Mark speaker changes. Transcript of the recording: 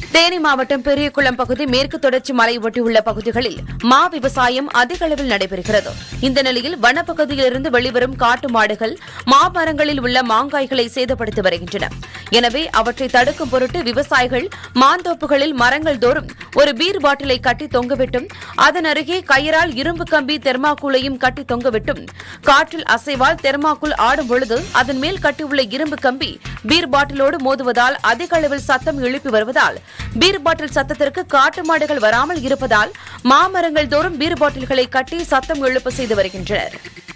Speaker 1: தேனி மாவட்டம் பெரியகுளம் பகுதி மேற்கு தொடர்ச்சி மலை ஒட்டியுள்ள பகுதிகளில் மா விவசாயம் அதிக அளவில் நடைபெறுகிறது இந்த நிலையில் வனப்பகுதியிலிருந்து வெளிவரும் காட்டு மாடுகள் மாமரங்களில் உள்ள மாங்காய்களை சேதப்படுத்தி வருகின்றன எனவே அவற்றை தடுக்கும் பொருட்டு விவசாயிகள் மாந்தோப்புகளில் மரங்கள் தோறும் ஒரு பீர் பாட்டிலை கட்டி தொங்கவிட்டும் அதன் அருகே கயிறால் இரும்பு கம்பி தெர்மாக்கூலையும் கட்டி தொங்கவிட்டும் காற்றில் அசைவால் தெர்மாக்குள் ஆடும் பொழுது அதன் மேல் கட்டியுள்ள இரும்பு கம்பி பீர் பாட்டிலோடு மோதுவதால் அதிக அளவில் சத்தம் எழுப்பி வருவதால் பீர் பாட்டில் சத்தத்திற்கு காட்டு மாடுகள் வராமல் இருப்பதால் மாமரங்கள் தோறும் பீர் பாட்டில்களை கட்டி சத்தம் எழுப்ப செய்து வருகின்றனர்